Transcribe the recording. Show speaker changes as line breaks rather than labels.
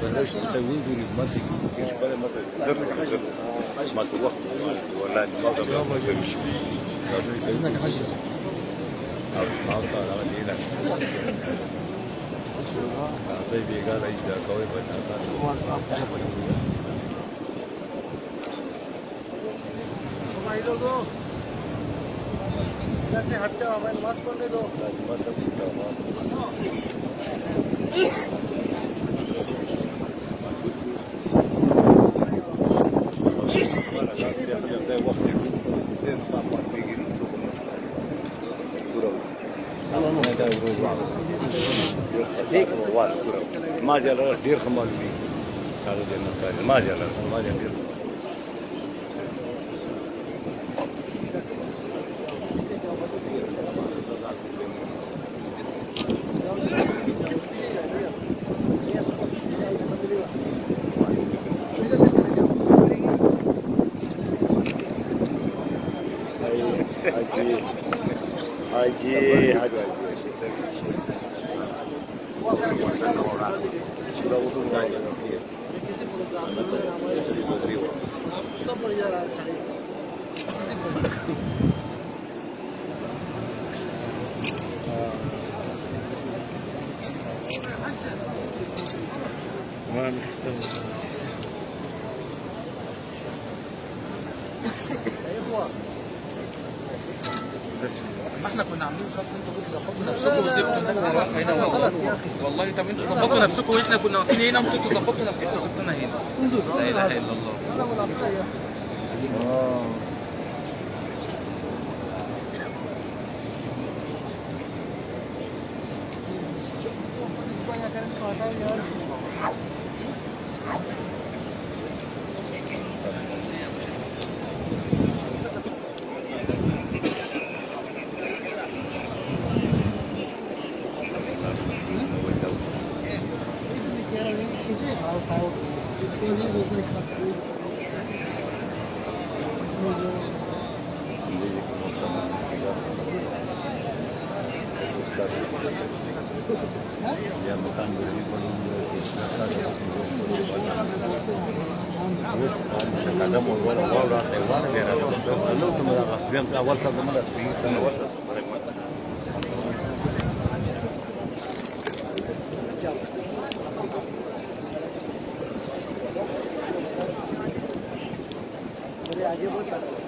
بلاش تقول دي ماسك ايش بلا ماسك درك ما توقف ولا ما ده مش
اذنك حاج
ما قال على دينا طيب قال ايش ده قوي
हटते हो हमारे मास्क पहनने दो
ما جرى دير خمال فيه هذا دير مكان ما جرى ما جرى Haji, Haji, Haji.
ما محسن
ما احنا كنا عاملين صف انتوا كنتوا ظبطوا نفسكم وسبتوا الناس اللي واقفه هنا والله والله طب انتوا ظبطوا نفسكم واحنا كنا واقفين هنا وانتوا كنتوا ظبطوا نفسكم وسبتونا هنا لا اله الا الله
Ya makan beli Kadang mau orang orang Taiwan dia ada lalu sebenarnya yang awal sama mana sih awal
आगे बहुत